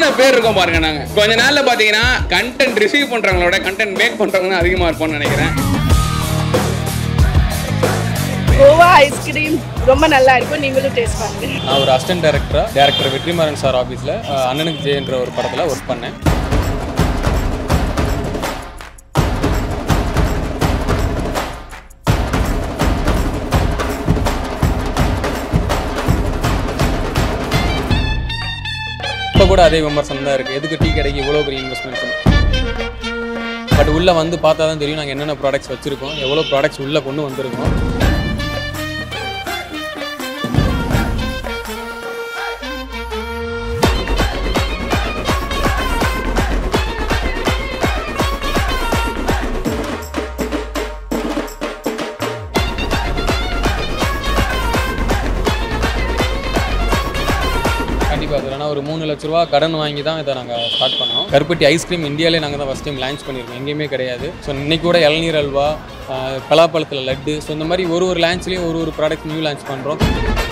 மூணு பேர் இருக்கோம் பாருங்க நாங்க கொஞ்ச நாள்ல பாத்தீங்கன்னா கண்டென்ட் ரிசீவ் பண்றவங்களோட கண்டென்ட் மேக் பண்றவங்க தான் அதிகமா இருப்போம்னு நினைக்கிறேன் கோவா ஐஸ்கிரீம் ரொம்ப நல்லா இருக்கும் நீங்களும் டேஸ்ட் பண்ணுங்க நான் ஒரு அசிஸ்டன்ட் டைரக்டரா டேரக்டர் வெற்றிமாறன் சார் ஆஃபீஸில் அண்ணனுக்கு ஜெயன்ற ஒரு படத்தில் ஒர்க் பண்ணேன் இப்போ கூட அதே விமர்சனம் தான் இருக்குது எதுக்கு டீ கடைக்கு இவ்வளோ பெரிய இன்வெஸ்ட்மெண்ட்ஸ் பட் உள்ளே வந்து பார்த்தா தான் தெரியும் நாங்கள் என்னென்ன ப்ராடக்ட்ஸ் வச்சுருக்கோம் எவ்வளோ ப்ராடக்ட்ஸ் உள்ளே கொண்டு வந்திருக்கோம் கண்டிப்பாக சார் ஆனால் ஒரு மூணு லட்ச ரூபா கடன் வாங்கி தான் இதை நாங்கள் ஸ்டார்ட் பண்ணோம் கருப்பட்டி ஐஸ்கிரீம் இந்தியாவிலே நாங்கள் தான் ஃபஸ்ட் டைம் லான்ச் பண்ணியிருக்கோம் எங்கேயுமே கிடையாது ஸோ இன்னைக்கு கூட இளநீர் அல்வா ஆஹ் பலாப்பழத்தில் லட்டு ஸோ இந்த மாதிரி ஒரு ஒரு லான்ச்லேயும் ஒரு ஒரு ப்ராடக்ட் நியூ லான்ச் பண்ணுறோம்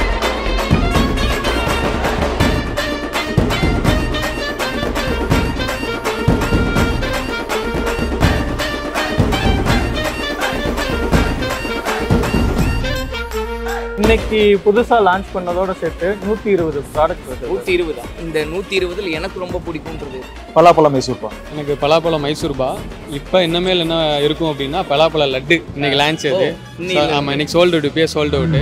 இன்னைக்கு புதுசாக லான்ச் பண்ணதோட சேர்த்து நூற்றி இருபது ப்ராடக்ட் வருது நூற்றி இருபதா இந்த நூற்றி இருபதில் எனக்கு ரொம்ப பிடிக்கும்ன்றது பலாப்பழம் மைசூர்பா எனக்கு பலாப்பழம் மைசூர்பா இப்போ இன்னமேல் என்ன இருக்கும் அப்படின்னா பலாப்பழ லட்டு இன்னைக்கு லான்ச் அது இன்னைக்கு ஆமாம் இன்னைக்கு சோல்டு அவுட் இப்பயே சோல்டு அவுட்டு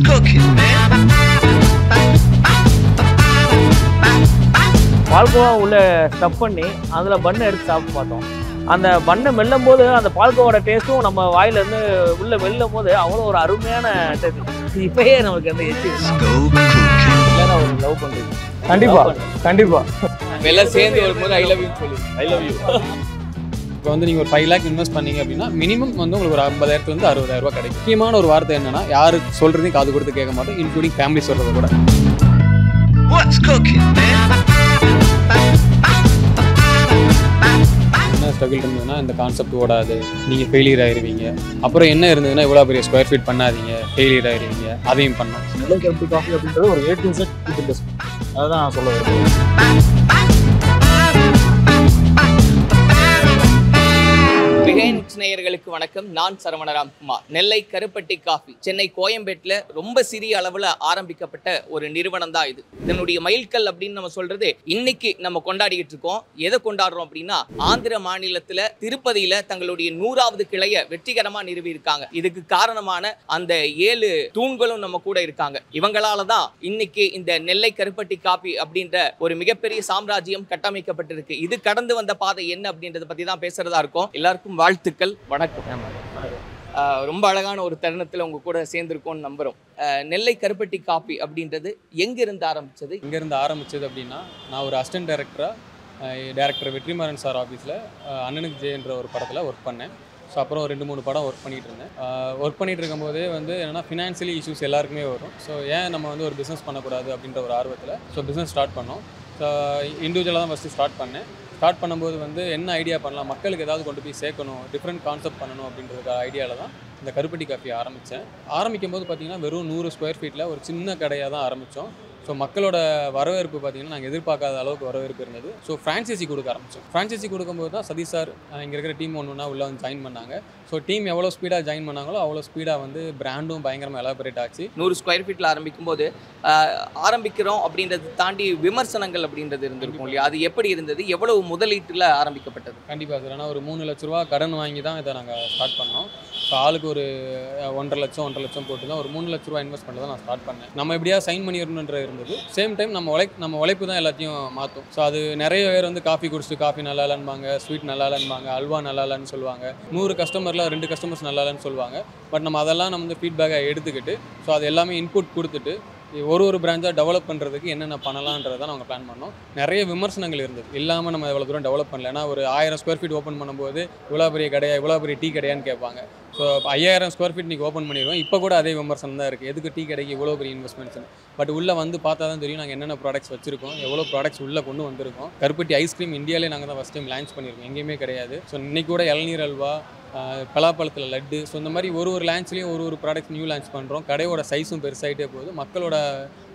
பால்கோவா உள்ள ஸ்டஃப் பண்ணி அதில் பண்ணை எடுத்து சாப்பிட்டு பார்த்தோம் அந்த பண்ணை மெல்லும் போது அந்த பால்கோவோட டேஸ்ட்டும் நம்ம வாயிலேருந்து உள்ள வெல்லும் போது அவ்வளோ ஒரு அருமையான டேஸ்ட் இப்பயே நமக்கு அந்த எச்சு இல்லைன்னா ஒரு லவ் பண்ணுறீங்க கண்டிப்பா கண்டிப்பா எல்லாம் சேர்ந்து வரும்போது ஐ லவ் யூ சொல்லி ஐ லவ் யூ இப்போ வந்து நீங்கள் ஒரு ஃபைவ் லேக் இன்வெஸ்ட் பண்ணீங்க அப்படின்னா மினிமம் வந்து உங்களுக்கு ஒரு ஐம்பதாயிரத்துலேருந்து அறுபதாயிரம் ரூபாய் கிடைக்கும் முக்கியமான ஒரு வார்த்தை என்னன்னா யாரு சொல்கிறதையும் காது கொடுத்து கேட்க மாட்டோம் இன்க்ளூடிங் ஃபேமிலி சொல்கிறத கூட என்ன ஸ்ட்ரகிள் இருந்ததுன்னா இந்த கான்செப்ட் ஓடாது நீங்கள் ஃபெயிலியர் ஆயிருவீங்க அப்புறம் என்ன இருந்ததுன்னா இவ்வளோ பெரிய ஸ்கொயர் ஃபீட் பண்ணாதீங்க ஃபெயிலியர் ஆயிருவீங்க அதையும் பண்ணோம் நெல்லை கருப்பு காஃபி அப்படின்றது ஒரு ஏ டு செட் இன்வெஸ்ட் அதுதான் நான் சொல்ல விரும்புகிறேன் பிகைன்ஸ் நேயர்களுக்கு வணக்கம் நான் சரவணராம் குமார் நெல்லை கருப்பட்டி காஃபி சென்னை கோயம்பேட்டில் ரொம்ப சிறிய அளவில் ஆரம்பிக்கப்பட்ட ஒரு நிறுவனம் தான் இது இதனுடைய மைல்கல் அப்படின்னு நம்ம சொல்றது இன்னைக்கு நம்ம கொண்டாடிக்கிட்டு இருக்கோம் எதை கொண்டாடுறோம் அப்படின்னா ஆந்திர மாநிலத்தில் திருப்பதியில தங்களுடைய நூறாவது கிளையை வெற்றிகரமாக நிறுவியிருக்காங்க இதுக்கு காரணமான அந்த ஏழு தூண்களும் நம்ம கூட இருக்காங்க இவங்களால தான் இன்னைக்கு இந்த நெல்லை கருப்பட்டி காப்பி அப்படின்ற ஒரு மிகப்பெரிய சாம்ராஜ்யம் கட்டமைக்கப்பட்டிருக்கு இது கடந்து வந்த பாதை என்ன அப்படின்றத பத்தி தான் பேசுறதா இருக்கும் எல்லாருக்கும் வாழ்த்துக்கள் வணக்கம் ஆஹ் ரொம்ப அழகான ஒரு தருணத்துல உங்க கூட சேர்ந்திருக்கோம்னு நம்புறோம் ஆஹ் நெல்லை கருப்பட்டி காப்பி அப்படின்றது எங்க இருந்து ஆரம்பிச்சது இங்கேருந்து ஆரம்பிச்சது அப்படின்னா நான் ஒரு அசிஸ்டன்ட் டைரக்டராக டேரக்டர் வெற்றிமாறன் சார் ஆஃபீஸில் அண்ணனுக்கு ஜெயன்ற ஒரு படத்தில் ஒர்க் பண்ணேன் ஸோ அப்புறம் ரெண்டு மூணு படம் ஒர்க் பண்ணிட்டு இருந்தேன் ஒர்க் பண்ணிட்டு இருக்கும்போதே வந்து என்னன்னா ஃபினான்ஷியலி இஷ்யூஸ் எல்லாருக்குமே வரும் ஸோ ஏன் நம்ம வந்து ஒரு பிஸ்னஸ் பண்ணக்கூடாது அப்படின்ற ஒரு ஆர்வத்தில் ஸோ பிஸ்னஸ் ஸ்டார்ட் பண்ணோம் ஸோ இண்டிவிஜுவலாக தான் ஃபஸ்ட்டு ஸ்டார்ட் பண்ணேன் ஸ்டார்ட் பண்ணும்போது வந்து என்ன ஐடியா பண்ணலாம் மக்களுக்கு ஏதாவது கொண்டு போய் சேர்க்கணும் டிஃப்ரெண்ட் கான்செப்ட் பண்ணணும் அப்படின்றதுக்கு ஐடியாவில் தான் இந்த கருப்பட்டி காஃபி ஆரம்பித்தேன் ஆரம்பிக்கும் போது பார்த்தீங்கன்னா வெறும் நூறு ஸ்கொயர் ஃபீட்டில் ஒரு சின்ன கடையாக தான் ஆரம்பித்தோம் ஸோ மக்களோட வரவேற்பு பார்த்தீங்கன்னா நாங்கள் எதிர்பார்க்காத அளவுக்கு வரவேற்பு இருந்தது ஸோ ஃப்ரான்ச்சைசி கொடுக்க ஆரம்பித்தோம் ஃப்ரான்ச்சைசி கொடுக்கும்போது தான் சதீஷ் சார் இங்கே இருக்கிற டீம் ஒன்று ஒன்றா உள்ளே வந்து ஜாயின் பண்ணாங்க ஸோ டீம் எவ்வளோ ஸ்பீடாக ஜாயின் பண்ணாங்களோ அவ்வளோ ஸ்பீடாக வந்து பிராண்டும் பயங்கரமாக எலாபரேட் ஆச்சு நூறு ஸ்கொயர் ஃபீட்ல ஆரம்பிக்கும் போது ஆஹ் ஆரம்பிக்கிறோம் அப்படின்றத தாண்டி விமர்சனங்கள் அப்படின்றது இருந்திருக்கும் இல்லையா அது எப்படி இருந்தது எவ்வளவு முதலீட்டுல ஆரம்பிக்கப்பட்டது கண்டிப்பாக சார் ஆனால் ஒரு மூணு லட்ச ரூபா கடன் வாங்கி தான் இதை நாங்கள் ஸ்டார்ட் பண்ணோம் ஸோ ஆளுக்கு ஒரு அஹ், ஒன்றரை லட்சம் ஒன்றரை லட்சம் போட்டு தான் ஒரு மூணு லட்ச ரூபா இன்வெஸ்ட் பண்ணி தான் நான் ஸ்டார்ட் பண்ணேன் நம்ம எப்படியா சைன் பண்ணிடணுன்ற இருந்தது சேம் டைம் நம்ம உழைப் நம்ம உழைப்பு தான் எல்லாத்தையும் மாற்றும் ஸோ அது நிறைய பேர் வந்து காஃபி குடிச்சிட்டு காஃபி நல்லா இல்லைன்பாங்க ஸ்வீட் நல்லா இல்லைன்பாங்க அல்வா நல்லா இல்லைன்னு சொல்லுவாங்க நூறு கஸ்டமரில் ரெண்டு கஸ்டமர்ஸ் நல்லா இல்லைன்னு சொல்லுவாங்க பட் நம்ம அதெல்லாம் நம்ம வந்து ஃபீட்பேக்கை எடுத்துக்கிட்டு ஸோ அது எல்லாமே இன்புட் கொடுத்துட்டு ஒரு ஒரு பிரான்ச்சாக டெவலப் பண்ணுறதுக்கு என்னென்ன பண்ணலான்றதை நாங்கள் பிளான் பண்ணோம் நிறைய விமர்சனங்கள் இருந்தது இல்லாமல் நம்ம இவ்வளோ தூரம் டெவலப் பண்ணல ஏன்னா ஒரு ஆயிரம் ஸ்கொயர் ஃபீட் ஓப்பன் பண்ணும்போது இவ்வளோ பெரிய கடையா இவ்வளோ பெரிய டீ கடையான்னு கேட்பாங்க ஸோ ஐயாயிரம் ஸ்கொயர் ஃபீட் நீங்கள் ஓப்பன் பண்ணிடுவோம் இப்போ கூட அதே விமர்சனம் தான் இருக்குது எதுக்கு டீ கடைக்கு இவ்வளோ பெரிய இன்வெஸ்ட்மெண்ட்ஸ் பட் உள்ளே வந்து பார்த்தா தான் தெரியும் நாங்கள் என்னென்ன ப்ராடக்ட்ஸ் வச்சிருக்கோம் எவ்வளோ ப்ராடக்ட்ஸ் உள்ளே கொண்டு வந்திருக்கோம் கருப்பட்டி ஐஸ்கிரீம் இந்தியாவிலே நாங்கள் தான் ஃபஸ்ட் டைம் லான்ச் பண்ணியிருக்கோம் எங்கேயுமே கிடையாது ஸோ இன்னைக்கு கூட இளநீர் அல்வா ஆஹ் பலாப்பழத்தில் லட்டு ஸோ இந்த மாதிரி ஒரு ஒரு லான்ச்லேயும் ஒரு ஒரு ப்ராடக்ட் நியூ லான்ச் பண்ணுறோம் கடையோட சைஸும் பெருசாகிட்டே போகுது மக்களோட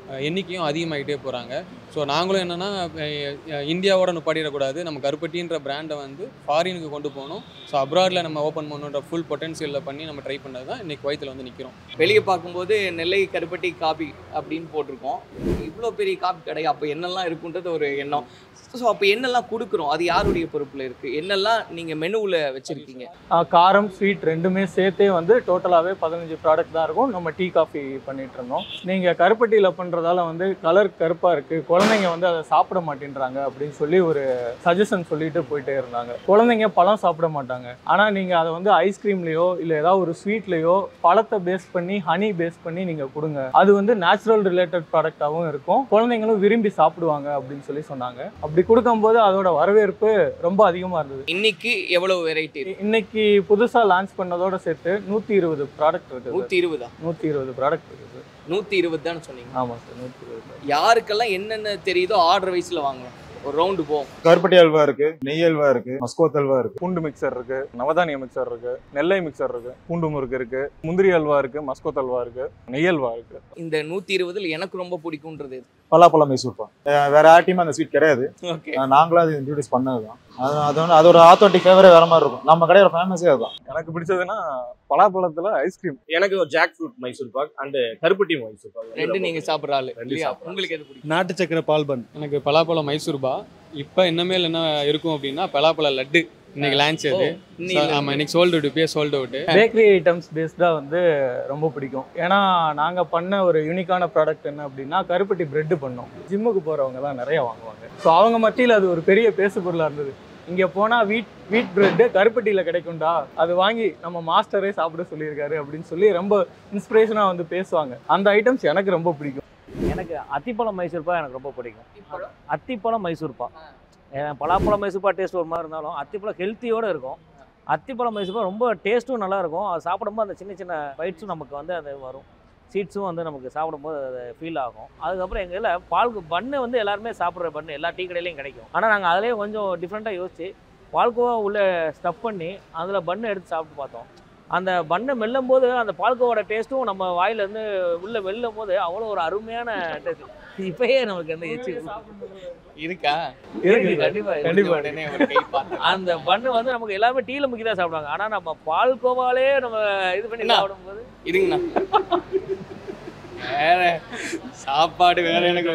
அஹ், எண்ணிக்கையும் அதிகமாகிட்டே போகிறாங்க ஸோ நாங்களும் என்னென்னா இந்தியாவோட நுப்பாடிடக்கூடாது நம்ம கருப்பட்டின்ற பிராண்டை வந்து ஃபாரினுக்கு கொண்டு போகணும் ஸோ அப்ராடில் நம்ம ஓப்பன் பண்ணணுன்ற ஃபுல் பொட்டன்ஷியலில் பண்ணி நம்ம ட்ரை பண்ணது தான் இன்றைக்கி குவைத்தில் வந்து நிற்கிறோம் வெளியே பார்க்கும்போது நெல்லை கருப்பட்டி காபி அப்படின்னு போட்டிருக்கோம் இவ்வளோ பெரிய காபி கடை அப்போ என்னெல்லாம் இருக்குன்றது ஒரு எண்ணம் ஸோ அப்போ என்னெல்லாம் கொடுக்குறோம் அது யாருடைய பொறுப்பில் இருக்குது என்னெல்லாம் நீங்கள் மெனுவில் வச்சுருக்கீங்க ஆஹ் காரம் ஸ்வீட் ரெண்டுமே சேர்த்தே வந்து டோட்டலாகவே பதினஞ்சு ப்ராடக்ட் தான் இருக்கும் நம்ம டீ காஃபி பண்ணிட்டு இருந்தோம் நீங்கள் கருப்பட்டியில் பண்ணுறதால வந்து கலர் கருப்பாக இருக்குது குழந்தைங்க வந்து அதை சாப்பிட மாட்டேன்றாங்க அப்படின்னு சொல்லி ஒரு சஜஷன் சொல்லிட்டு போயிட்டே இருந்தாங்க குழந்தைங்க பழம் சாப்பிட மாட்டாங்க ஆனால் நீங்கள் அதை வந்து ஐஸ்கிரீம்லேயோ இல்லை ஏதாவது ஒரு ஸ்வீட்லேயோ பழத்தை பேஸ் பண்ணி ஹனி பேஸ் பண்ணி நீங்கள் கொடுங்க அது வந்து நேச்சுரல் ரிலேட்டட் ப்ராடக்டாகவும் இருக்கும் குழந்தைங்களும் விரும்பி சாப்பிடுவாங்க அப்படின்னு சொல்லி சொன்னாங்க அப்படி கொடுக்கும்போது அதோட வரவேற்பு ரொம்ப அதிகமாக இருந்தது இன்னைக்கு எவ்வளவு வெரைட்டி இருக்கு இன்னைக்கு புதுசா லான்ச் பண்ணதோட சேர்த்து நூத்தி இருபது ப்ராடக்ட் இருக்குது நூற்றி இருபதா நூத்தி இருபது ப்ராடக்ட் இருக்குது நூற்றி இருபது தானே சொன்னீங்க ஆமா சார் நூத்தி இருபது யாருக்கெல்லாம் என்னென்ன தெரியுதோ ஆர்டர் வைஸில் வாங்கலாம் ஒரு ரவுண்டு போவோம் கருப்பட்டி அல்வா இருக்கு நெய் அல்வா இருக்கு மஸ்கோத் அல்வா இருக்கு பூண்டு மிக்சர் இருக்கு நவதானிய மிக்சர் இருக்கு நெல்லை மிக்சர் இருக்கு பூண்டு முறுக்கு இருக்கு முந்திரி அல்வா இருக்கு மஸ்கோத் அல்வா இருக்கு நெய் அல்வா இருக்கு இந்த நூற்றி இருபதுல எனக்கு ரொம்ப பிடிக்குன்றது பலாப்பழம் மைசூர்பா அஹ் வேற யார்ட்டையுமே அந்த ஸ்வீட் கிடையாது ஓகே அஹ் நாங்களும் அது இன்ட்ரடியூஸ் பண்ணதுதான் அது அது வந்து அதோட ஆத்தோட்டிக் ஃபேவரே வேற மாதிரி இருக்கும் நம்ம கடையோட ஃபேமஸே அதுதான் எனக்கு பிடிச்சதுன்னா பலாப்பழத்துல ஐஸ்கிரீம் எனக்கு ஒரு jackfruit Mysore pak and கருப்பட்டி மைசூர் பாக் ரெண்டு நீங்கள் சாப்பிட்ற ஆளு ரெண்டு இல்லையா சாப்பிடுறேன். உங்களுக்கு எது பிடிக்கும் நாட்டு சக்கரை பால் பன் எனக்கு பலாப்பழம் மைசூர்பா இப்போ இன்னமேல் என்ன இருக்கும் அப்படின்னா பலாப்பழ லட்டு இன்னைக்கு லான்ச் அது இன்னைக்கு ஆமாம் இன்னைக்கு சோல்டு அவுட் இப்பயே சோல்டு அவுட்டு பேக்கரி ஐட்டம்ஸ் பேஸ்டாக வந்து ரொம்ப பிடிக்கும் ஏன்னா நாங்கள் பண்ண ஒரு யூனிக்கான ப்ராடக்ட் என்ன அப்படின்னா கருப்பட்டி பிரெட் பண்ணோம் ஜிம்முக்கு போகிறவங்க தான் நிறைய வாங்குவாங்க ஸோ அவங்க மத்தியில் அது ஒரு பெரிய பேசு பொருளாக இருந்தது இங்கே போனால் வீட் வீட் பிரெட்டு கருப்பட்டியில் கிடைக்கும்டா அது வாங்கி நம்ம மாஸ்டரே சாப்பிட சொல்லியிருக்காரு அப்படின்னு சொல்லி ரொம்ப இன்ஸ்பிரேஷனாக வந்து பேசுவாங்க அந்த ஐட்டம்ஸ் எனக்கு ரொம்ப பிடிக்கும் எனக்கு அத்திப்பழம் மைசூர்பா எனக்கு ரொம்ப பிடிக்கும் இப்பழம்? அத்திப்பழம் மைசூர்பா ஏன்னா பலாப்பழம் மைசூர்பா டேஸ்ட் ஒரு மாதிரி இருந்தாலும் அத்திப்பழம் ஹெல்த்தியோடு இருக்கும் அத்திப்பழம் மைசூர்பா ரொம்ப டேஸ்ட்டும் நல்லா இருக்கும் அது சாப்பிடும்போது அந்த சின்ன சின்ன பைட்ஸும் நமக்கு வந்து அது வரும் சீட்ஸும் வந்து நமக்கு சாப்பிடும்போது அது ஃபீல் ஆகும் அதுக்கப்புறம் எங்கள் இதில் பால் பண்ணு வந்து எல்லாருமே சாப்பிட்ற பண்ணு எல்லா டீ கடையிலையும் கிடைக்கும் ஆனால் நாங்கள் அதிலே கொஞ்சம் டிஃப்ரெண்ட்டாக யோசிச்சு பால்கோவா உள்ளே ஸ்டஃப் பண்ணி அதில் பண்ணு எடுத்து சாப்பிட்டு பார்த்தோம் அந்த பண்ணை மெல்லும் போது அந்த பால்கோவோட டேஸ்ட்டும் நம்ம வாயிலேருந்து உள்ளே வெல்லும் போது அவ்வளோ ஒரு அருமையான டேஸ்ட் இப்பயே நமக்கு அந்த எச்சு இருக்கா இருக்கு கண்டிப்பா இருக்கு. கண்டிப்பா உடனே ஒரு கை பார்த்தேன் அந்த பண்ணு வந்து நமக்கு எல்லாமே டீல முக்கி தான் சாப்பிடுவாங்க ஆனா நம்ம பால் கோவாலே நம்ம இது பண்ணி என்ன? சாப்பிடும்போது இருங்கண்ணா வேற சாப்பாடு வேற எனக்கு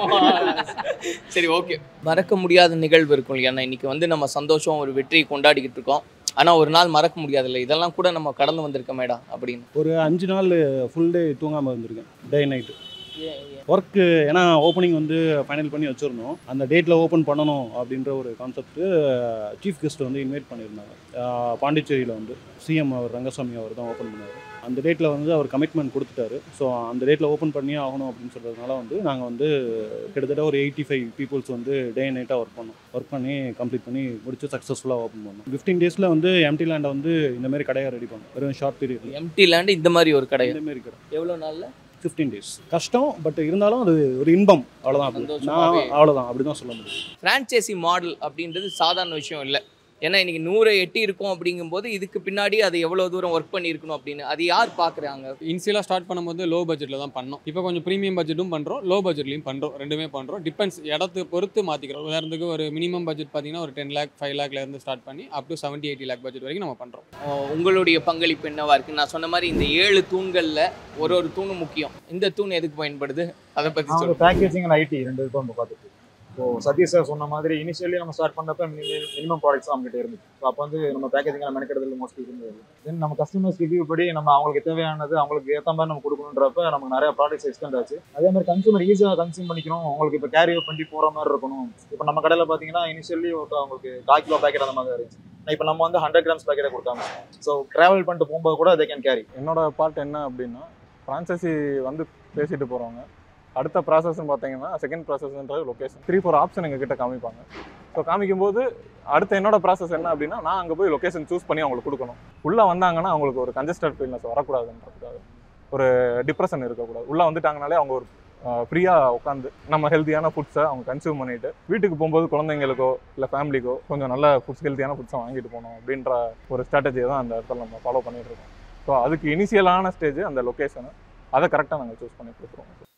சரி ஓகே மறக்க முடியாத நிகழ்வு இருக்கும் இல்லையா இன்னைக்கு வந்து நம்ம சந்தோஷம் ஒரு வெற்றியை கொண்டாடிக்கிட்டு இருக்கோம் ஆனா ஒரு நாள் மறக்க முடியாதுல்ல இதெல்லாம் கூட நம்ம கடந்து வந்திருக்க மேடா அப்படின்னு ஒரு அஞ்சு நாள் ஃபுல் டே தூங்காமல் இருந்திருக்கேன் டே நைட்டு ஒர்க்கு ஏன்னா ஓப்பனிங் வந்து ஃபைனல் பண்ணி வச்சுருந்தோம் அந்த டேட்டில் ஓப்பன் பண்ணணும் அப்படின்ற ஒரு கான்செப்ட் சீஃப் கெஸ்ட் வந்து இன்வைட் பண்ணியிருந்தாங்க ஆஹ் பாண்டிச்சேரியில் வந்து சிஎம் அவர் ரங்கசாமி அவர் தான் ஓப்பன் பண்ணார் அந்த டேட்டில் வந்து அவர் கமிட்மெண்ட் கொடுத்துட்டாரு ஸோ அந்த டேட்டில் ஓப்பன் பண்ணியே ஆகணும் அப்படின்னு சொல்கிறதுனால வந்து நாங்கள் வந்து கிட்டத்தட்ட ஒரு எயிட்டி ஃபைவ் பீப்புள்ஸ் வந்து டே நைட்டாக ஒர்க் பண்ணோம் ஒர்க் பண்ணி கம்ப்ளீட் பண்ணி முடிச்சு சக்ஸஸ்ஃபுல்லாக ஓப்பன் பண்ணோம் ஃபிஃப்டீன் டேஸில் வந்து எம்டி லேண்டை வந்து இந்த மாதிரி கடையை ரெடி பண்ணோம் வெறும் ஷார்ட் பீரியட் எம்டி லேண்ட் இந்த மாதிரி ஒரு கடை இந்த மாதிரி கடை எவ்வளவு நாள்ல ஃபிஃப்டீன் டேஸ் கஷ்டம் பட் இருந்தாலும் அது ஒரு இன்பம் அவ்வளோதான் அப்படி சந்தோஷமாவே. நான் அவ்வளோதான் அப்படி தான் சொல்ல முடியும் ஃப்ரான்ச்சைசி மாடல் அப்படின்றது சாதாரண விஷயம் இல்லை ஏன்னா இன்னைக்கு நூறை எட்டி இருக்கும் அப்படிங்கும்போது இதுக்கு பின்னாடி அது எவ்வளவு தூரம் ஒர்க் பண்ணியிருக்கணும் அப்படின்னு அது யார் பார்க்குறாங்க இனிஷியலாக ஸ்டார்ட் பண்ணும்போது லோ பட்ஜெட்டில் தான் பண்ணோம் இப்போ கொஞ்சம் ப்ரீமியம் பட்ஜெட்டும் பண்ணுறோம் லோ பட்ஜெட்லையும் பண்ணுறோம் ரெண்டுமே பண்ணுறோம் டிபெண்ட்ஸ் இடத்தை பொறுத்து மாற்றிக்கிறோம் உதாரணத்துக்கு ஒரு மினிமம் பட்ஜெட் பார்த்தீங்கன்னா ஒரு டென் லேக் ஃபைவ் லேக்லேருந்து ஸ்டார்ட் பண்ணி up to seventy eighty lakh budget வரைக்கும் நம்ம பண்ணுறோம் அஹ் உங்களுடைய பங்களிப்பு என்னவா இருக்கு நான் சொன்ன மாதிரி இந்த ஏழு தூண்கள்ல ஒரு ஒரு தூணும் முக்கியம் இந்த தூண் எதுக்கு பயன்படுது அதை பத்தி நாங்கள் சொல்லுங்க பேக்கேஜிங் அண்ட் ஐடி ரெண்டு இருக்கும் நம்ம பார்த்துட்டு ஸோ சதீஷ் சார் சொன்ன மாதிரி இனிஷியலி நம்ம ஸ்டார்ட் பண்ணப்ப மினிமம் ப்ராடக்ட்ஸ் நம்மகிட்ட இருந்துச்சு ஸோ அப்போ வந்து நம்ம பேக்கேஜிங் மெனக்கெடுதல் மோஸ்ட்லி இருந்தது தென் நம்ம கஸ்டமர்ஸ் ரிவ்யூ படி நம்ம அவங்களுக்கு தேவையானது அவங்களுக்கு ஏற்ற மாதிரி நம்ம கொடுக்கணுன்றப்ப நமக்கு நிறைய ப்ராடக்ட்ஸ் எக்ஸ்டெண்ட் ஆச்சு அதே மாதிரி கன்சூமர் ஈஸியாக கன்சியூம் பண்ணிக்கணும் உங்களுக்கு இப்போ கேரி பண்ணி போகிற மாதிரி இருக்கணும் இப்போ நம்ம கடையில் பார்த்தீங்கன்னா இனிஷியலி அவங்களுக்கு கால் கிலோ பேக்கெட் அந்த மாதிரி இருந்துச்சு இப்போ நம்ம வந்து ஹண்ட்ரட் கிராம்ஸ் பேக்கெட்டை கொடுத்தாங்க ஸோ ட்ராவல் பண்ணிட்டு போகும்போது கூட தே கேன் கேரி என்னோட பார்ட் என்ன அப்படின்னா ஃப்ரான்ச்சைசி வந்து பேசிட்டு போகிறவங்க அடுத்த ப்ராசஸ்ன்னு பார்த்தீங்கன்னா செகண்ட் ப்ராசஸ்ன்றது லொக்கேஷன் த்ரீ ஃபோர் ஆப்ஷன் எங்கள் கிட்ட காமிப்பாங்க ஸோ காமிக்கும்போது அடுத்த என்னோட ப்ராசஸ் என்ன அப்படின்னா நான் அங்கே போய் லொக்கேஷன் சூஸ் பண்ணி அவங்களுக்கு கொடுக்கணும் உள்ளே வந்தாங்கன்னா அவங்களுக்கு ஒரு கன்ஜஸ்டட் ஃபீல்னஸ் வரக்கூடாதுன்றதுக்காக ஒரு டிப்ரெஷன் இருக்கக்கூடாது உள்ளே வந்துட்டாங்கனாலே அவங்க ஒரு ஃப்ரீயாக உட்காந்து நம்ம ஹெல்த்தியான ஃபுட்ஸை அவங்க கன்சியூம் பண்ணிட்டு வீட்டுக்கு போகும்போது குழந்தைங்களுக்கோ இல்லை ஃபேமிலிக்கோ கொஞ்சம் நல்ல ஃபுட்ஸ் ஹெல்த்தியான ஃபுட்ஸை வாங்கிட்டு போகணும் அப்படின்ற ஒரு ஸ்ட்ராட்டஜியை தான் அந்த இடத்துல நம்ம ஃபாலோ பண்ணிட்டு இருக்கோம் ஸோ அதுக்கு இனிஷியலான ஸ்டேஜ் அந்த லொக்கேஷனு அதை கரெக்டாக நாங்கள் சூஸ் பண்ணி கொடுக்குறோம்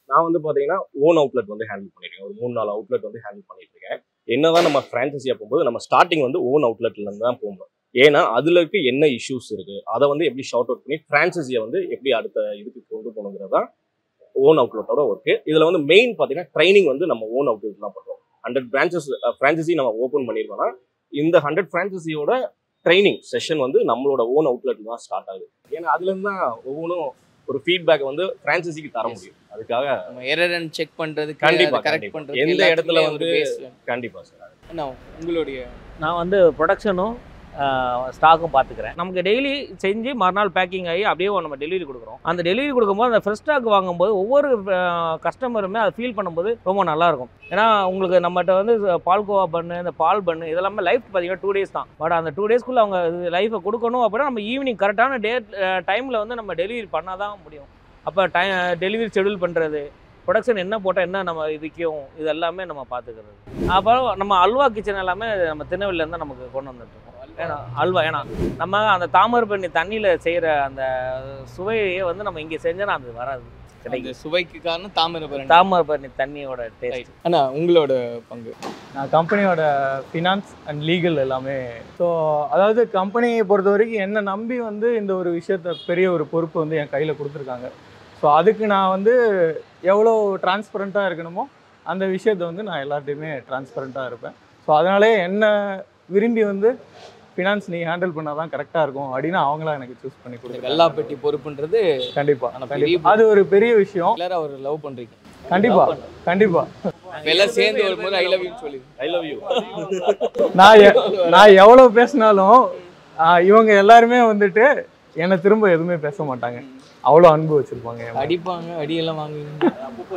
நான் வந்து பார்த்தீங்கன்னா ஓன் அவுட்லெட் வந்து ஹேண்டில் பண்ணியிருக்கேன் ஒரு மூணு நாலு அவுட்லெட் வந்து ஹேண்டில் பண்ணிட்டு இருக்கேன் என்னதான் நம்ம ஃப்ரான்ச்சைஸியாக போகும்போது நம்ம ஸ்டார்டிங் வந்து ஓன் அவுட்லெட்ல இருந்து தான் போகணும் ஏன்னா அதுல இருக்க என்ன இஷ்யூஸ் இருக்கு அதை வந்து எப்படி ஷார்ட் அவுட் பண்ணி ஃப்ரான்ச்சைஸியை வந்து எப்படி அடுத்த இதுக்கு கொண்டு போகணுங்கிறது தான் ஓன் அவுட்லெட்டோட ஒர்க்கு இதுல வந்து மெயின் பார்த்தீங்கன்னா ட்ரைனிங் வந்து நம்ம ஓன் அவுட்லெட் தான் பண்றோம் ஹண்ட்ரட் பிரான்ச்சஸ் ஃப்ரான்ச்சைசி நம்ம ஓப்பன் பண்ணிருக்கோம்னா இந்த ஹண்ட்ரட் ஃப்ரான்ச்சைசியோட ட்ரைனிங் செஷன் வந்து நம்மளோட ஓன் அவுட்லெட் தான் ஸ்டார்ட் ஆகுது ஏன்னா அதுல இருந்து தான் ஒவ்வொன்றும் ஒரு ஃபீட்பேக் வந்து ஃப்ரான்ச்சைசிக்கு தர முடியும் அதுக்காக நம்ம எரர் செக் பண்றதுக்கு கண்டிப்பா கரெக்ட் கண்டிப்பா பண்றது எந்த இடத்துல எல்லாத்துக்குமே வந்து ஒரு base வேணும். கண்டிப்பா சார் அண்ணா உங்களுடைய நான் வந்து ப்ரொடக்ஷனும் ஸ்டாக்கும் பார்த்துக்கிறேன் நமக்கு டெய்லி செஞ்சு மறுநாள் பேக்கிங் ஆகி அப்படியே நம்ம டெலிவரி கொடுக்குறோம் அந்த டெலிவரி கொடுக்கும்போது அந்த ஃப்ரெஷ் ஸ்டாக் வாங்கும்போது ஒவ்வொரு கஸ்டமருமே அதை ஃபீல் பண்ணும்போது ரொம்ப நல்லாயிருக்கும் ஏன்னா உங்களுக்கு நம்மகிட்ட வந்து பால்கோவா பண்ணு இந்த பால் பண்ணு இதெல்லாமே லைஃப் பார்த்தீங்கன்னா டூ டேஸ் தான் பட் அந்த டூ டேஸ்க்குள்ளே அவங்க லைஃபை கொடுக்கணும் அப்படின்னா நம்ம ஈவினிங் கரெக்டான டேட் டைமில் வந்து நம்ம டெலிவரி பண்ணால் தான் முடியும் அப்போ டை டெலிவரி ஷெடியூல் பண்ணுறது ப்ரொடக்ஷன் என்ன போட்டால் என்ன நம்ம இதுக்கும் இது எல்லாமே நம்ம பார்த்துக்கிறது அப்புறம் நம்ம அல்வா கிச்சன் எல்லாமே நம்ம திருநெல்வேலியில இருந்து நமக்கு கொண்டு வந்துட்டுருக்கோம் ஏன்னா அல்வா ஏன்னா நம்ம அந்த தாமரைப்பண்ணி தண்ணியில் செய்கிற அந்த சுவையை வந்து நம்ம இங்கே செஞ்சோன்னா அது வராது அந்த கிடைக்கும் சுவைக்கு காரணம் தாமிரபரணி தாமரைப்பண்ணி தண்ணியோட டேஸ்ட் அண்ணா உங்களோட பங்கு நான் கம்பெனியோட ஃபினான்ஸ் அண்ட் லீகல் எல்லாமே ஸோ அதாவது கம்பெனியை பொறுத்த வரைக்கும் என்னை நம்பி வந்து இந்த ஒரு விஷயத்த பெரிய ஒரு பொறுப்பு வந்து என் கையில் கொடுத்துருக்காங்க ஸோ அதுக்கு நான் வந்து எவ்வளோ டிரான்ஸ்பரண்ட்டாக இருக்கணுமோ அந்த விஷயத்த வந்து நான் எல்லார்ட்டையுமே டிரான்ஸ்பரண்ட்டாக இருப்பேன் ஸோ அதனாலே என்ன விரும்பி வந்து ஃபினான்ஸ் நீ ஹேண்டில் பண்ணால் தான் கரெக்டாக இருக்கும் அப்படின்னு அவங்களா எனக்கு சூஸ் பண்ணி கொடுங்க வெள்ளாப்பட்டி பொறுப்புன்றது கண்டிப்பா ஆனா பெரிய கண்டிப்பா அது ஒரு பெரிய விஷயம் எல்லாரும் அவர் லவ் பண்றீங்க கண்டிப்பா கண்டிப்பா இப்ப எல்லாம் சேர்ந்து ஒரு முறை ஐ லவ் யூ சொல்லி ஐ லவ் யூ நான் எ- நான் எவ்வளோ பேசினாலும் ஆஹ், இவங்க எல்லாருமே வந்துட்டு என்னை திரும்ப எதுவுமே பேச மாட்டாங்க அவ்வளோ அன்பு வச்சிருப்பாங்க என் மேல. அடிப்பாங்க அடியெல்லாம் வாங்குவீங்க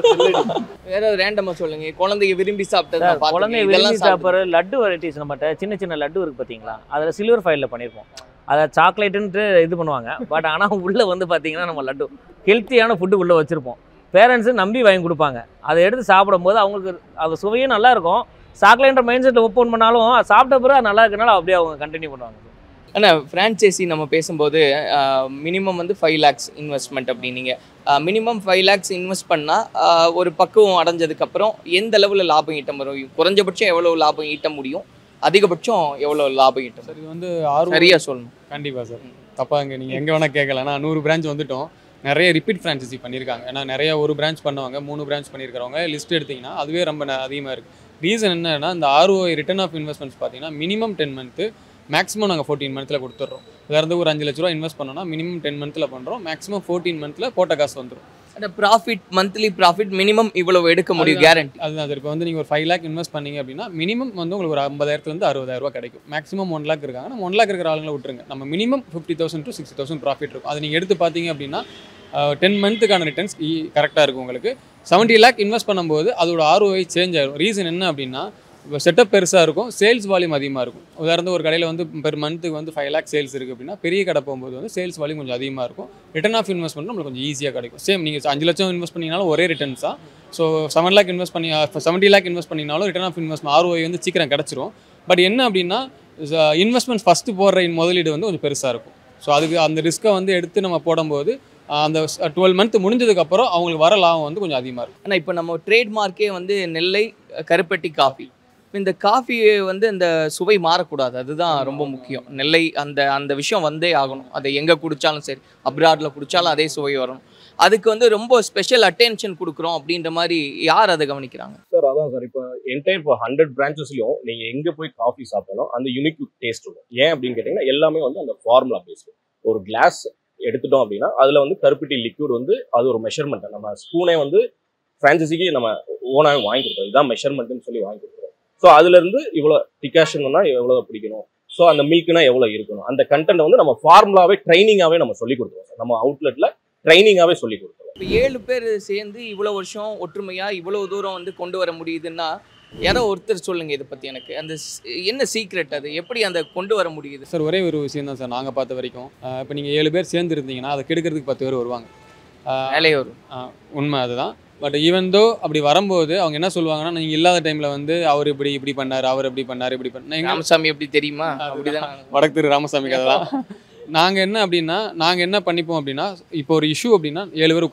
வேற ரேண்டமா சொல்லுங்க குழந்தைங்க விரும்பி சாப்பிட்டது நான் குழந்தை பார்த்திருக்கேன். விரும்பி இதெல்லாம் சாப்பிட்டு சாப்பிட்ற லட்டு வெரைட்டிஸ் நம்மகிட்ட சின்ன சின்ன லட்டு இருக்குது பார்த்தீங்களா அதில் சில்வர் ஃபைலில் பண்ணியிருப்போம் அதை சாக்லேட்டுன்ட்டு இது பண்ணுவாங்க பட் ஆனால் உள்ளே வந்து பார்த்தீங்கன்னா நம்ம லட்டு ஹெல்த்தியான ஃபுட்டு உள்ளே வச்சுருப்போம் பேரண்ட்ஸு நம்பி வாங்கி கொடுப்பாங்க அதை எடுத்து சாப்பிடும்போது அவங்களுக்கு அது சுவையும் நல்லா இருக்கும் சாக்லேட்ன்ற மைண்ட் செட்டில் ஓப்பன் பண்ணாலும் அது சாப்பிட்ட பிறகு அது நல்லா இருக்கனால அப்படியே அவங்க கண்டினியூ பண்ணுவாங்க அண்ணா ஃப்ரான்ச்சைசி நம்ம பேசும்போது மினிமம் வந்து ஃபைவ் லேக்ஸ் இன்வெஸ்ட்மெண்ட் அப்படின்னீங்க மினிமம் ஃபைவ் லேக்ஸ் இன்வெஸ்ட் பண்ணால் ஒரு பக்குவம் அடைஞ்சதுக்கப்புறம் எந்த அளவில் லாபம் ஈட்ட முடியும் குறைஞ்சபட்சம் எவ்வளோ லாபம் ஈட்ட முடியும் அதிகபட்சம் எவ்வளோ லாபம் ஈட்ட சார் முடியும் இது வந்து ஆர்வம் சரியா சொல்லணும் கண்டிப்பாக சார் தப்பாக இங்கே நீங்கள் எங்கே வேணால் கேட்கலாம் நான் நூறு பிரான்ச் வந்துட்டோம் நிறைய ரிப்பீட் ஃப்ரான்ச்சைசி பண்ணியிருக்காங்க ஏன்னா நிறைய ஒரு பிரான்ச் பண்ணுவாங்க மூணு பிரான்ச் பண்ணியிருக்கிறவங்க லிஸ்ட் எடுத்திங்கன்னா அதுவே ரொம்ப அதிகமாக இருக்குது ரீசன் என்னன்னா இந்த ஆர்ஓஐ ரிட்டர்ன் ஆஃப் இன்வெஸ்ட்மெண்ட்ஸ் பார்த்தீங்கன்னா மினிமம் டென் மந்த்து மேக்ஸிமம் நாங்கள் ஃபோர்டீன் மந்த்தில் கொடுத்துட்றோம் இருந்து ஒரு அஞ்சு லட்ச ரூபா இன்வெஸ்ட் பண்ணோம்னா மினிமம் டென் மந்த்தில் பண்ணுறோம் மேக்ஸிமம் ஃபோர்டீன் மந்த்தில் போட்ட காசு வந்துடும் அந்த ப்ராஃபிட் மந்த்லி ப்ராஃபிட் மினிமம் இவ்வளவு எடுக்க முடியும் கேரண்டி அதுதான் சார் இப்போ வந்து நீங்கள் ஒரு ஃபைவ் லேக் இன்வெஸ்ட் பண்ணீங்க அப்படின்னா மினிமம் வந்து உங்களுக்கு ஒரு ஐம்பதாயிரத்துலேருந்து அறுபதாயிரம் ரூபா கிடைக்கும் மேக்ஸிமம் ஒன் லேக் இருக்காங்க நம்ம ஒன் லேக் இருக்கிற ஆளுங்களை விட்டுருங்க நம்ம minimum fifty thousand to sixty thousand profit இருக்கும் அது நீங்கள் எடுத்து பார்த்தீங்க அப்படின்னா டென் மந்த்துக்கான ரிட்டர்ன்ஸ் கரெக்டாக இருக்கும் உங்களுக்கு செவன்ட்டி லேக் இன்வெஸ்ட் பண்ணும்போது அதோட ஆர்ஓஐ சேஞ்ச் ஆகும் ரீசன் என்ன அப்படின்னா இப்போ செட்டப் பெருசாக இருக்கும் சேல்ஸ் வால்யூம் அதிகமாக இருக்கும் உதாரணத்துக்கு ஒரு கடையில் வந்து பெர் மந்த்துக்கு வந்து ஃபைவ் லேக் சேல்ஸ் இருக்குது அப்படின்னா பெரிய கடை போகும்போது வந்து சேல்ஸ் வால்யூம் கொஞ்சம் அதிகமாக இருக்கும் ரிட்டர்ன் ஆஃப் இன்வெஸ்ட்மெண்ட் நம்மளுக்கு கொஞ்சம் ஈஸியாக கிடைக்கும் சேம் நீங்கள் அஞ்சு லட்சம் இன்வெஸ்ட் பண்ணிங்கனாலும் ஒரே ரிட்டர்ன்ஸ் தான் ஸோ செவன் லேக் இன்வெஸ்ட் பண்ணி செவன்ட்டி லேக் இன்வெஸ்ட் பண்ணிங்கனாலும் ரிட்டர்ன் ஆஃப் இன்வெஸ்ட்மெண்ட் ஆர்ஓஐ வந்து சீக்கிரம் கிடச்சிரும் பட் என்ன அப்படின்னா இன்வெஸ்ட்மெண்ட் ஃபஸ்ட்டு போடுற முதலீடு வந்து கொஞ்சம் பெருசாக இருக்கும் ஸோ அதுக்கு அந்த ரிஸ்க்கை வந்து எடுத்து நம்ம போடும்போது ஆஹ் அந்த டுவெல் மந்த் முடிஞ்சதுக்கப்புறம் அவங்களுக்கு வர லாபம் வந்து கொஞ்சம் அதிகமாக இருக்கும் ஆனால் இப்போ நம்ம ட்ரேட்மார்க்கே வந்து நெல்லை கருப்பட்டி காஃபி இந்த காஃபி வந்து இந்த சுவை மாறக்கூடாது அதுதான் ரொம்ப முக்கியம் நெல்லை அந்த அந்த விஷயம் வந்தே ஆகணும் அதை எங்கே குடித்தாலும் சரி அப்ராடில் குடித்தாலும் அதே சுவை வரணும் அதுக்கு வந்து ரொம்ப ஸ்பெஷல் அட்டென்ஷன் கொடுக்குறோம் அப்படின்ற மாதிரி யார் அதை கவனிக்கிறாங்க சார் அதான் சார் இப்போ என்டையர் இப்போ ஹண்ட்ரட் பிரான்ச்சஸ்லையும் நீங்கள் எங்கே போய் காஃபி சாப்பிட்டாலும் அந்த யூனிக் டேஸ்ட் இருக்கும் ஏன் அப்படின்னு கேட்டிங்கன்னா எல்லாமே வந்து அந்த ஃபார்முலா பேஸ்டு ஒரு கிளாஸ் எடுத்துட்டோம் அப்படின்னா அதில் வந்து கருப்பட்டி லிக்விட் வந்து அது ஒரு மெஷர்மெண்ட் நம்ம ஸ்பூனே வந்து ஃப்ரான்ச்சைசிக்கு நம்ம ஓனாக வாங்கி கொடுத்தோம் இதுதான் மெஷர்மெண்ட்னு சொல்லி வாங்கி கொடுக்குறோம் ஸோ அதுலேருந்து இவ்வளோ டிகாஷன்னா எவ்வளோ பிடிக்கணும் ஸோ அந்த மில்க்னா எவ்வளோ இருக்கணும் அந்த கண்டென்ட் வந்து நம்ம ஃபார்முலாவே ட்ரைனிங்காகவே நம்ம சொல்லி கொடுத்துருவோம் சார் நம்ம அவுட்லெட்டில் ட்ரைனிங்காகவே சொல்லி கொடுத்துருவோம் இப்போ ஏழு பேர் சேர்ந்து இவ்வளோ வருஷம் ஒற்றுமையாக இவ்வளோ தூரம் வந்து கொண்டு வர முடியுதுன்னா யாரோ ஒருத்தர் சொல்லுங்க இதை பற்றி எனக்கு அந்த ஸ்- என்ன சீக்ரெட் அது எப்படி அந்த கொண்டு வர முடியுது சார் ஒரே ஒரு விஷயம் தான் சார் நாங்கள் பார்த்த வரைக்கும் இப்போ நீங்கள் ஏழு பேர் சேர்ந்து இருந்தீங்கன்னா அதை கெடுக்கிறதுக்கு பத்து பேர் வருவாங்க ஆஹ் வேலையை வரும் ஆஹ் உண்மை அதுதான் பட் ஈவன் தோ அப்படி வரும்போது அவங்க என்ன சொல்லுவாங்கன்னா நீங்கள் இல்லாத டைமில் வந்து அவர் இப்படி இப்படி பண்ணார் அவர் இப்படி பண்ணார் இப்படி பண்ணார் ராமசாமி எப்படி தெரியுமா அப்படிதான் வடக்கு திரு ராமசாமி கதை தான் நாங்கள் என்ன அப்படின்னா நாங்கள் என்ன பண்ணிப்போம் அப்படின்னா இப்போ ஒரு இஷ்யூ அப்படின்னா ஏழு பேர் உட்காந்துருவோம்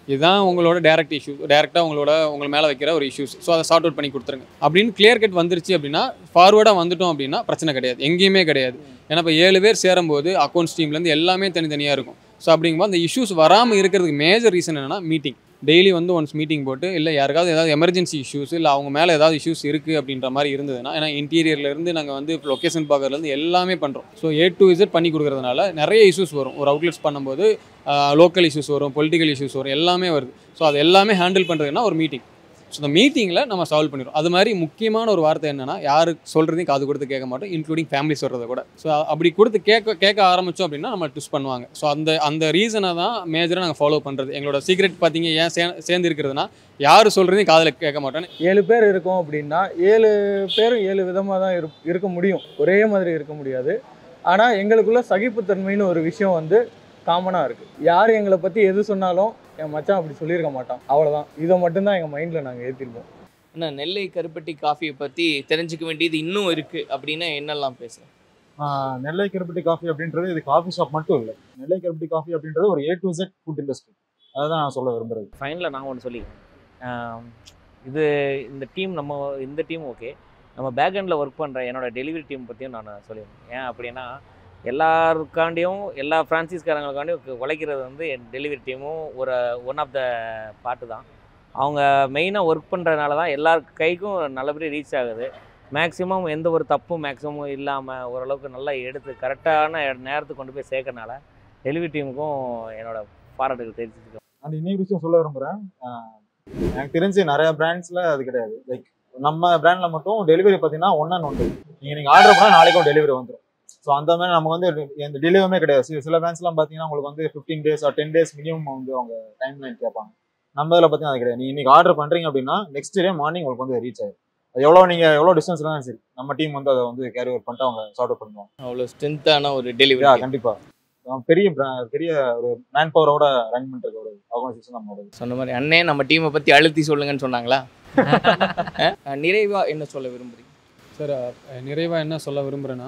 இதுதான் உங்களோட டேரக்ட் இஷ்யூ டேரெக்டாக உங்களோட உங்கள் மேலே வைக்கிற ஒரு இஷ்யூஸ் ஸோ அதை சார்ட் அவுட் பண்ணி கொடுத்துருங்க அப்படின்னு கிளியர் கட் வந்துருச்சு அப்படின்னா ஃபார்வர்டாக வந்துட்டோம் அப்படின்னா பிரச்சனை கிடையாது எங்கேயுமே கிடையாது ஏன்னா இப்போ ஏழு பேர் சேரும்போது அக்கௌண்ட்ஸ் டீம்லேருந்து எல்லாமே தனித்தனியாக இருக்கும் ஸோ அப்படிங்கும்போது அந்த இஷ்யூஸ் வராமல் இருக்கிறதுக்கு மேஜர் ரீசன் என்னன்னா மீட்டிங் டெய்லி வந்து ஒன்ஸ் மீட்டிங் போட்டு இல்லை யாருக்காவது ஏதாவது எமர்ஜென்சி இஷ்யூஸ் இல்லை அவங்க மேலே ஏதாவது இஷ்யூஸ் இருக்குது அப்படின்ற மாதிரி இருந்ததுன்னா ஏன்னா இன்டீரியர்லேருந்து நாங்கள் வந்து லொக்கேஷன் பார்க்கறதுலேருந்து எல்லாமே பண்ணுறோம் ஸோ ஏ டு இசட் பண்ணி கொடுக்கறதுனால நிறைய இஷ்யூஸ் வரும் ஒரு அவுட்லெட்ஸ் பண்ணும்போது லோக்கல் இஷ்யூஸ் வரும் பொலிட்டிக்கல் இஷ்யூஸ் வரும் எல்லாமே வருது ஸோ அது எல்லாமே ஹேண்டில் பண்ணுறதுன்னா ஒரு மீட்டிங் ஸோ இந்த மீட்டிங்கில் நம்ம சால்வ் பண்ணிடுவோம் அது மாதிரி முக்கியமான ஒரு வார்த்தை என்னன்னா யாரு சொல்கிறதையும் காது கொடுத்து கேட்க மாட்டோம் இன்க்ளூடிங் ஃபேமிலி சொல்கிறத கூட ஸோ அப்படி கொடுத்து கேட்க கேட்க ஆரம்பித்தோம் அப்படின்னா நம்ம ட்விஸ்ட் பண்ணுவாங்க ஸோ அந்த அந்த ரீசனை தான் மேஜராக நாங்கள் ஃபாலோ பண்ணுறது எங்களோட சீக்ரெட் பார்த்தீங்க ஏன் சே சேர்ந்து இருக்கிறதுனா யார் சொல்கிறதையும் காதில் கேட்க மாட்டோம் ஏழு பேர் இருக்கோம் அப்படின்னா ஏழு பேரும் ஏழு விதமாக தான் இரு இருக்க முடியும் ஒரே மாதிரி இருக்க முடியாது ஆனால் எங்களுக்குள்ள சகிப்புத்தன்மைன்னு ஒரு விஷயம் வந்து காமனாக இருக்குது யார் எங்களை பற்றி எது சொன்னாலும் என் மச்சான் அப்படி சொல்லியிருக்க மாட்டான் அவ்வளோதான் இதை மட்டும்தான் எங்கள் மைண்டில் நாங்கள் ஏற்றிருப்போம் அண்ணா நெல்லை கருப்பட்டி காஃபியை பற்றி தெரிஞ்சுக்க வேண்டியது இன்னும் இருக்குது அப்படின்னா என்னெல்லாம் பேசுகிறேன் ஆஹ் நெல்லை கருப்பட்டி காஃபி அப்படின்றது இது காஃபி ஷாப் மட்டும் இல்லை நெல்லை கருப்பட்டி காஃபி அப்படின்றது ஒரு A to Z food industry அதுதான் நான் சொல்ல விரும்புறது ஃபைனலில் நான் ஒன்று சொல்லி ஆம், இது இந்த டீம் நம்ம இந்த டீம் ஓகே நம்ம பேக் எண்டில் ஒர்க் பண்ணுற என்னோட டெலிவரி டீம் பற்றியும் நான் சொல்லியிருந்தேன் ஏன் அப்படின்னா எல்லாருக்காண்டியும் எல்லா ஃப்ரான்சைஸ்காரங்களுக்காண்டியும் உழைக்கிறது வந்து என் டெலிவரி டீமும் ஒரு ஒன் ஆஃப் த பார்ட்டு தான் அவங்க மெயினாக ஒர்க் பண்ணுறதுனால தான் எல்லார் கைக்கும் நல்லபடியாக ரீச் ஆகுது மேக்ஸிமம் எந்த ஒரு தப்பும் மேக்ஸிமம் இல்லாமல் ஓரளவுக்கு நல்லா எடுத்து கரெக்டான நேரத்துக்கு கொண்டு போய் சேர்க்கறனால டெலிவரி டீமுக்கும் என்னோட பாராட்டுகள் தெரிஞ்சுக்கிறேன் அண்ட் இன்னொரு விஷயம் சொல்ல விரும்புகிறேன் எனக்கு தெரிஞ்சு நிறைய பிராண்ட்ஸில் அது கிடையாது லைக் நம்ம பிராண்ட்ல மட்டும் டெலிவரி பார்த்தீங்கன்னா ஒன் அண்ட் ஒன் நீங்கள் நீங்கள் ஆர்டர் பண்ணால் நாளைக்கும் டெலிவரி வந்துடும் ஸோ அந்த மாதிரி நமக்கு வந்து எந்த டிலேவுமே கிடையாது சில- சில பிராண்ட்ஸ்லாம் பார்த்தீங்கன்னா உங்களுக்கு வந்து fifteen days or ten days minimum வந்து அவங்க டைம் லைன் கேட்பாங்க நம்ம இதில் பார்த்தீங்கன்னா அது கிடையாது நீங்கள் இன்னைக்கு ஆர்டர் பண்ணுறீங்க அப்படின்னா நெக்ஸ்ட் டே மார்னிங் உங்களுக்கு வந்து ரீச் ஆயிடும் அது எவ்வளோ நீங்கள் எவ்வளோ டிஸ்டன்ஸ் இருந்தாலும் சரி நம்ம டீம் வந்து அதை வந்து கேரி ஓவர் பண்ணிட்டு அவங்க சார்ட் அவுட் பண்ணுவாங்க அவ்வளோ ஸ்ட்ரென்த்தான ஒரு டெலிவரி Yeah, கண்டிப்பா அவன் பெரிய bra- பெரிய ஒரு மேன் பவரோட ரன் பண்ற ஒரு ஆர்கனைசேஷன் நம்மளோட சொன்ன மாதிரி அண்ணே நம்ம டீமை பற்றி அழுத்தி சொல்லுங்கன்னு சொன்னாங்களா அஹ் நிறைவா என்ன சொல்ல விரும்புறீங்க சார் நிறைவாக என்ன சொல்ல விரும்புகிறேன்னா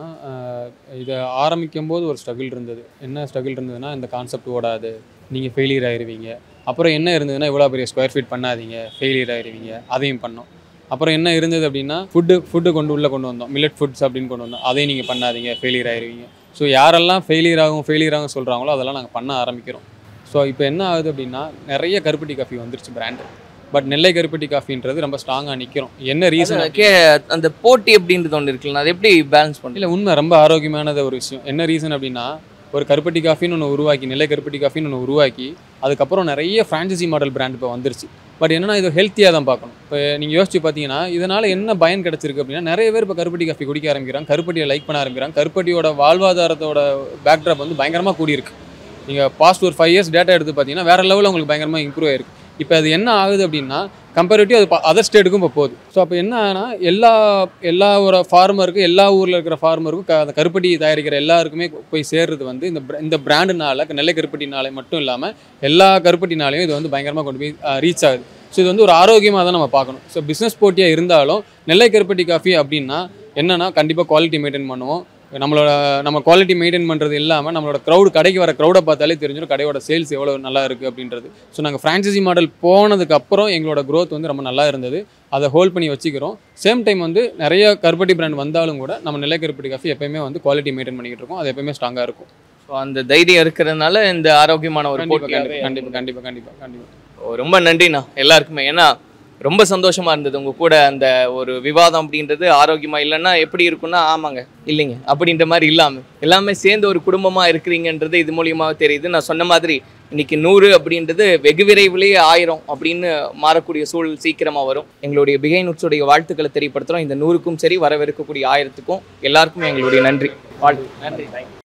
இதை ஆரம்பிக்கும் போது ஒரு ஸ்ட்ரகிள் இருந்தது என்ன ஸ்ட்ரகிள் இருந்ததுன்னா இந்த கான்செப்ட் ஓடாது நீங்கள் ஃபெயிலியர் ஆயிருவீங்க அப்புறம் என்ன இருந்ததுன்னா இவ்வளோ பெரிய ஸ்கொயர் ஃபீட் பண்ணாதீங்க ஃபெயிலியர் ஆயிருவீங்க அதையும் பண்ணோம் அப்புறம் என்ன இருந்தது அப்படின்னா ஃபுட்டு ஃபுட்டு கொண்டு உள்ளே கொண்டு வந்தோம் மில்லட் ஃபுட்ஸ் அப்படின்னு கொண்டு வந்தோம் அதையும் நீங்கள் பண்ணாதீங்க ஃபெயிலியர் ஆயிருவீங்க ஸோ யாரெல்லாம் ஃபெயிலியர் ஆகும் ஃபெயிலியர் ஆகும் சொல்கிறாங்களோ அதெல்லாம் நாங்கள் பண்ண ஆரம்பிக்கிறோம் ஸோ இப்போ என்ன ஆகுது அப்படின்னா நிறைய கருப்பட்டி காஃபி வந்துருச்சு பிராண்டு பட் நெல்லை கருப்பட்டி காஃபின்றது ரொம்ப ஸ்ட்ராங்காக நிற்கிறோம் என்ன ரீசன் அது கே அந்த போட்டி அப்படின்றது ஒன்று இருக்குல்ல அது எப்படி பேலன்ஸ் பண்ணல இல்லை உண்மை ரொம்ப ஆரோக்கியமானது ஒரு விஷயம் என்ன ரீசன் அப்படின்னா ஒரு கருப்பட்டி காஃபின்னு ஒன்று உருவாக்கி நெல்லை கருப்பட்டி காஃபின்னு ஒன்று உருவாக்கி அதுக்கப்புறம் நிறைய ஃப்ரான்ச்சைசி மாடல் பிராண்ட் இப்போ வந்துருச்சு பட் என்னன்னா இது ஹெல்த்தியாக தான் பார்க்கணும் இப்போ நீங்கள் யோசிச்சு பார்த்தீங்கன்னா இதனால் என்ன பயன் கிடச்சிருக்கு அப்படின்னா நிறைய பேர் இப்போ கருப்பட்டி காஃபி குடிக்க ஆரம்பிக்கிறாங்க கருப்பட்டியை லைக் பண்ண ஆரம்பிக்கிறாங்க கருப்பட்டியோட வாழ்வாதாரத்தோட பேக்ட்ராப் வந்து பயங்கரமாக கூடியிருக்கு நீங்கள் பாஸ்ட் ஒரு ஃபைவ் இயர்ஸ் டேட்டா எடுத்து பார்த்தீங்கன்னா வேறு லெவலில் உங்களுக்கு பயங்கரமாக இம்ப்ரூவ் ஆயிருக்கு இப்போ அது என்ன ஆகுது அப்படின்னா கம்பேரிட்டிவ் அது அதர் ஸ்டேட்டுக்கும் இப்போ போகுது ஸோ அப்போ என்ன ஆனா எல்லா எல்லா ஒரு ஃபார்மருக்கும் எல்லா ஊரில் இருக்கிற ஃபார்மருக்கும் க- அந்த கருப்பட்டி தயாரிக்கிற எல்லாருக்குமே போய் சேர்றது வந்து இந்த br- இந்த பிராண்டுனால நெல்லை கருப்பட்டினாலே மட்டும் இல்லாமல் எல்லா கருப்பட்டினாலையும் இது வந்து பயங்கரமாக கொண்டு போய் ரீச் ஆகுது ஸோ இது வந்து ஒரு ஆரோக்கியமாக தான் நம்ம பார்க்கணும் ஸோ பிஸ்னஸ் போட்டியாக இருந்தாலும் நெல்லை கருப்பட்டி காஃபி அப்படின்னா என்னன்னா கண்டிப்பாக குவாலிட்டி மெயின்டைன் பண்ணுவோம் நம்மளோட நம்ம குவாலிட்டி மெயின்டைன் பண்ணுறது இல்லாமல் நம்மளோட க்ரௌடு கடைக்கு வர க்ரௌடை பார்த்தாலே தெரிஞ்சிடும் கடையோட சேல்ஸ் எவ்வளோ நல்லா இருக்குது அப்படின்றது ஸோ நாங்கள் ஃப்ரான்ச்சைசி மாடல் போனதுக்கு அப்புறம் எங்களோட growth வந்து ரொம்ப நல்லா இருந்தது அதை ஹோல்ட் பண்ணி வச்சுக்கிறோம் சேம் டைம் வந்து நிறைய கருப்பட்டி பிராண்ட் வந்தாலும் கூட நம்ம நிலை கருப்பட்டி காஃபி எப்பயுமே வந்து குவாலிட்டி மெயின்டைன் பண்ணிக்கிட்டு இருக்கோம் அது எப்பயுமே ஸ்ட்ராங்காக இருக்கும் ஸோ அந்த தைரியம் இருக்கிறதுனால இந்த ஆரோக்கியமான ஒரு கண்டிப்பாக போட்டியாகவே கண்டிப்பாக கண்டிப்பாக கண்டிப்பாக கண்டிப்பாக ஓ, ரொம்ப நன்றிண்ணா எல்லாருக்குமே ஏன்னா ரொம்ப சந்தோஷமா இருந்தது உங்க கூட அந்த ஒரு விவாதம் அப்படின்றது ஆரோக்கியமா இல்லைன்னா எப்படி இருக்கும்னா ஆமாங்க இல்லைங்க அப்படின்ற மாதிரி இல்லாம எல்லாமே சேர்ந்து ஒரு குடும்பமா இருக்கிறீங்கன்றது இது மூலியமாக தெரியுது நான் சொன்ன மாதிரி இன்னைக்கு நூறு அப்படின்றது வெகு விரைவிலேயே ஆயிரம் அப்படின்னு மாறக்கூடிய சூழல் சீக்கிரமா வரும் எங்களுடைய பிகை நுட்ஸுடைய வாழ்த்துக்களை தெரியப்படுத்துறோம் இந்த நூறுக்கும் சரி வரவிருக்கக்கூடிய ஆயிரத்துக்கும் எல்லாருக்கும் எங்களுடைய நன்றி வாழ்த்து நன்றி